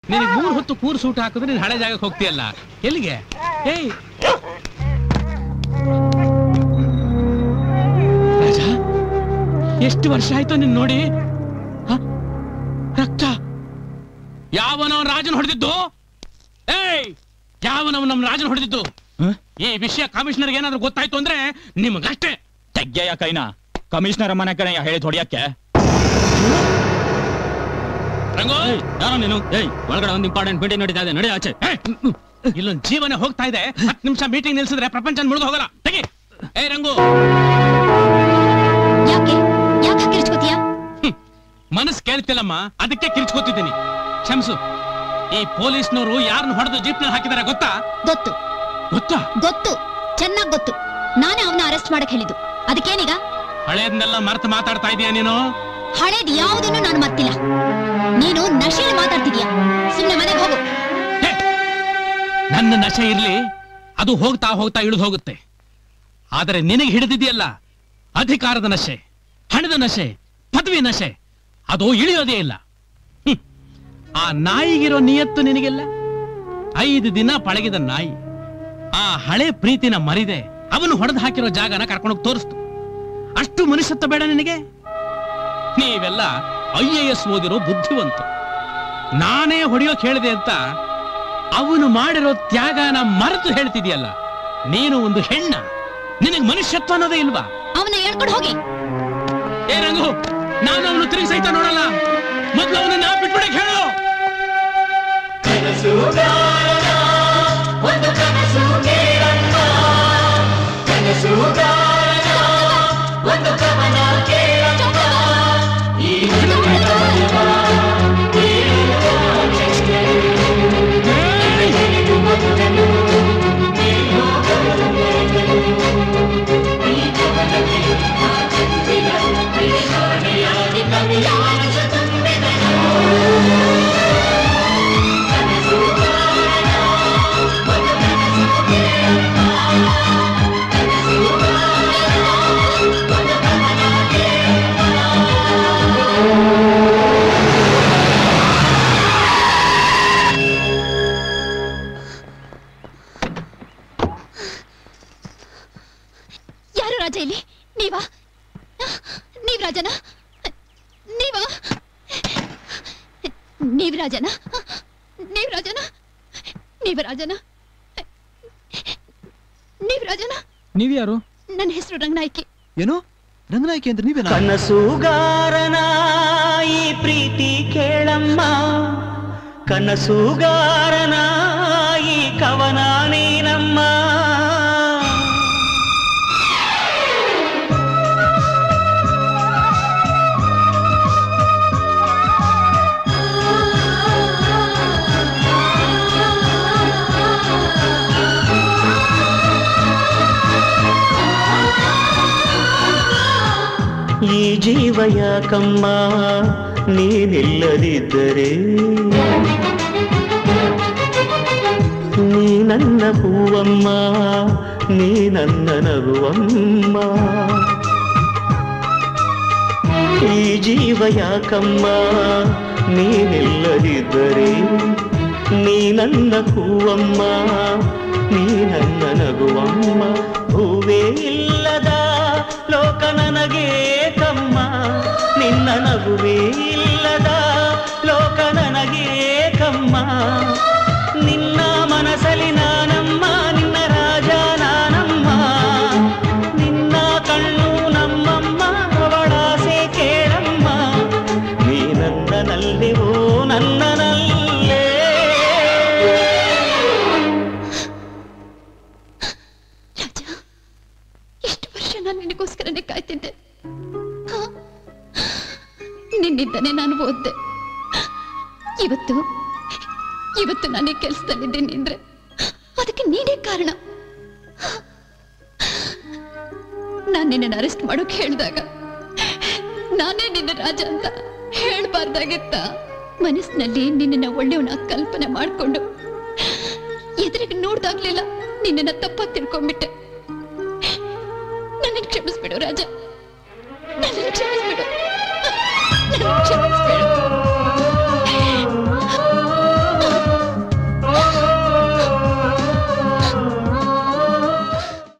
ನಿನಗೆ ಮೂರು ಹೊತ್ತು ಕೂರು ಸೂಟ್ ಹಾಕಿದ್ರೆ ನೀನ್ ಹಳೆ ಜಾಗಕ್ಕೆ ಹೋಗ್ತೀಯಲ್ಲ ಎಲ್ಲಿಗೆ ಏಯ್ ರಾಜ ಎಷ್ಟು ವರ್ಷ ಆಯ್ತು ನಿನ್ ನೋಡಿ ಹ? ರಕ್ತ ಯಾವನವ ರಾಜನ್ ಹೊಡೆದಿದ್ದು ಏಯ್ ಯಾವನವ ನಮ್ ರಾಜನ್ ಹೊಡೆದಿದ್ದು ಈ ವಿಷಯ ಕಮಿಷನರ್ಗೆ ಏನಾದ್ರೂ ಗೊತ್ತಾಯ್ತು ಅಂದ್ರೆ ನಿಮಗಷ್ಟೇ ತೆಗ್ಗೆಯ ಕೈನ ಕಮಿಷನರ್ ಮನೆ ಕಡೆ ಹೇಳಿದ್ ಹೊಡಿಯಕ್ಕೆ ರಂಗೋ ಯಾರೋ ನೀನು ಏಯ್ ಒಳಗಡೆ ಒಂದು ಇಂಪಾರ್ಟೆಂಟ್ ಮೀಟಿಂಗ್ ನಡೀತಾ ಇದೆ ನಡಿ ಆಚೆ ಏಯ್, ಇಲ್ಲೊಂದ್ ಜೀವನ ಹೋಗ್ತಾ ಇದೆ ಹತ್ತು ನಿಮಿಷ ಮೀಟಿಂಗ್ ನಿಲ್ಸಿದ್ರೆ ಪ್ರಪಂಚ ಮುಳುಗ ಹೋಗಲ್ಲ ತೆಗಿ ಏ ರಂಗು ಯಾಕೆ ಯಾಕೆ ಕಿರ್ಚ್ಕೋತೀಯ ಮನಸ್ ಕೇಳ್ತಿಲ್ಲಮ್ಮ ಅದಕ್ಕೆ ಕಿರ್ಚ್ಕೊತಿದ್ದೀನಿ ಕ್ಷಮ್ಸು ಈ ಪೊಲೀಸ್ನವರು ಯಾರನ್ನ ಹೊಡೆದು ಜೀಪ್ನಲ್ಲಿ ಹಾಕಿದಾರೆ ಗೊತ್ತಾ ಗೊತ್ತು ಗೊತ್ತಾ ಗೊತ್ತು ಚೆನ್ನಾಗ್ ಗೊತ್ತು ನಾನೇ ಅವನ ಅರೆಸ್ಟ್ ಮಾಡಕ್ ಹೇಳಿದ್ದು ಅದಕ್ಕೇನೀಗ ಹಳೇದನ್ನೆಲ್ಲ ಮರ್ತು ಮಾತಾಡ್ತಾ ಇದೀಯ ನೀನು ಹಳೇದ್ ಯಾವುದನ್ನು ನಾನು ಮರ್ತಿಲ್ಲ ನೀನು ನಶೆಯಲ್ಲಿ ಮಾತಾಡ್ತಿದ್ಯಾ ಸುಮ್ನೆ ಮನೆಗೆ ಹೋಗು ಹೇ, ನನ್ನ ನಶೆ ಇರ್ಲಿ ಅದು ಹೋಗ್ತಾ ಹೋಗ್ತಾ ಇಳಿದು ಹೋಗುತ್ತೆ ಆದರೆ ನಿನಗೆ ಹಿಡಿದಿದೆಯಲ್ಲ ಅಧಿಕಾರದ ನಶೆ ಹಣದ ನಶೆ ಪದವಿ ನಶೆ ಅದು ಇಳಿಯೋದೇ ಇಲ್ಲ ಹ್ಮ್. ಆ ನಾಯಿಗಿರೋ ನಿಯತ್ತು ನಿನಗಿಲ್ಲ ಐದು ದಿನ ಪಳಗಿದ ನಾಯಿ ಆ ಹಳೆ ಪ್ರೀತಿನ ಮರಿದೆ ಅವನು ಹೊಡೆದು ಹಾಕಿರೋ ಜಾಗನ ಕರ್ಕೊಂಡೋಗಿ ತೋರಿಸ್ತು ಅಷ್ಟು ಮನುಷ್ಯತ್ವ ಬೇಡ ನಿನಗೆ ನೀವೆಲ್ಲ ಐ ಎ ಎಸ್ ಓದಿರೋ ಬುದ್ಧಿವಂತ ನಾನೇ ಹೊಡೆಯೋಕ್ ಹೇಳಿದೆ ಅಂತ ಅವನು ಮಾಡಿರೋ ತ್ಯಾಗನ ಮರೆತು ಹೇಳ್ತಿದ್ಯಲ್ಲ ನೀನು ಒಂದು ಹೆಣ್ಣ ನಿನಗೆ ಮನುಷ್ಯತ್ವ ಅನ್ನೋದೇ ಇಲ್ವಾ ಅವನ ಹೇಳ್ಕೊಂಡು ಹೋಗಿ ಏ ರಂಗು ನಾನು ಅವನು ತಿರುಗಿ ಸಹಿತ ನೋಡಲ್ಲ ಮೊದ್ಲು ಅವನನ್ನ ಬಿಟ್ಬಿಡಕ್ ಹೇಳು ಯಾರು ರಾಜ ಇಲ್ಲಿ ನೀವಾ ನೀವ್ ರಾಜನ ನೀವಾ ನೀವ್ ರಾಜನ ನೀವ್ ರಾಜನ ನೀವ್ ರಾಜನ ನೀವ್ ರಾಜನ ನೀವ್ಯಾರು ನನ್ನ ಹೆಸರು ರಂಗನಾಯ್ಕಿ ಏನು ರಂಗನಾಯ್ಕೆ ಅಂದ್ರೆ ನೀವೇನಾ ಕನಸುಗಾರನ ಈ ಪ್ರೀತಿ ಕೇಳಮ್ಮ ಕನಸುಗಾರನ ಈ ಕವನ ನೀನಮ್ಮ ಈ ಜೀವ ಯಾಕಮ್ಮ ನೀನಿಲ್ಲದಿದ್ದರೆ ನೀ ನನ್ನ ಹೂವಮ್ಮ ನೀ ನನ್ನ ನಗುವಮ್ಮ ಈ ಜೀವ ಯಾಕಮ್ಮ ನೀನಿಲ್ಲದಿದ್ದರೆ ನೀ ನನ್ನ ಹೂವಮ್ಮ ನೀ ನನ್ನ ನಗುವಮ್ಮ ಹೂವೇ ಇಲ್ಲದ ಲೋಕ ನನಗೆ ಕಮ್ಮ ನಿನ್ನ ನಗುವೇ ಇಲ್ಲದ ಲೋಕ ನನಗೆ ಕಮ್ಮ ನಿನ್ನ ಮನಸಲಿ ನಾನಮ್ಮ ನಿನ್ನ ರಾಜ ನಾನಮ್ಮ ನಿನ್ನ ಕಣ್ಣು ನಮ್ಮಮ್ಮ ಅವಳಾಸೆ ಕೇಳಮ್ಮ ನೀ ನನ್ನನಲ್ಲೇ ಓ ನನ್ನನಲ್ಲೇ ರಾಜ ಎಷ್ಟು ವರ್ಷ ನಾನು ನಿನಗೋಸ್ಕರನೇ ಕಾಯ್ತಿದ್ದೆ ಹಾ? ನಿನ್ನಿಂದನೇ ನಾನು ಓದ್ದೆ ಇವತ್ತು ಇವತ್ತು ನಾನು ಈ ಕೆಲಸದಲ್ಲಿದ್ದೀನಿ ಅಂದ್ರೆ ಅದಕ್ಕೆ ನೀನೇ ಕಾರಣ ನಾನು ನಿನ್ನನ್ನು ಅರೆಸ್ಟ್ ಮಾಡೋಕೆ ಹೇಳಿದಾಗ ನಾನೇ ನಿನ್ನ ರಾಜ ಅಂತ ಹೇಳ್ಬಾರ್ದಾಗಿತ್ತ ಮನಸ್ಸಿನಲ್ಲಿ ನಿನ್ನನ್ನ ಒಳ್ಳೆಯವನ ಕಲ್ಪನೆ ಮಾಡ್ಕೊಂಡು ಎದುರಿಗೆ ನೋಡ್ದಾಗ್ಲಿಲ್ಲ ನಿನ್ನನ್ನ ತಪ್ಪಾಗಿ ತಿಳ್ಕೊಂಡ್ಬಿಟ್ಟೆ ನನ್ನ ಕ್ಷಮಿಸ್ಬಿಡು ರಾಜ ನನ್ನ ಕ್ಷಮಿಸ್ಬಿಡು ನನ್ನ ಕ್ಷಮಿಸ್ಬಿಡು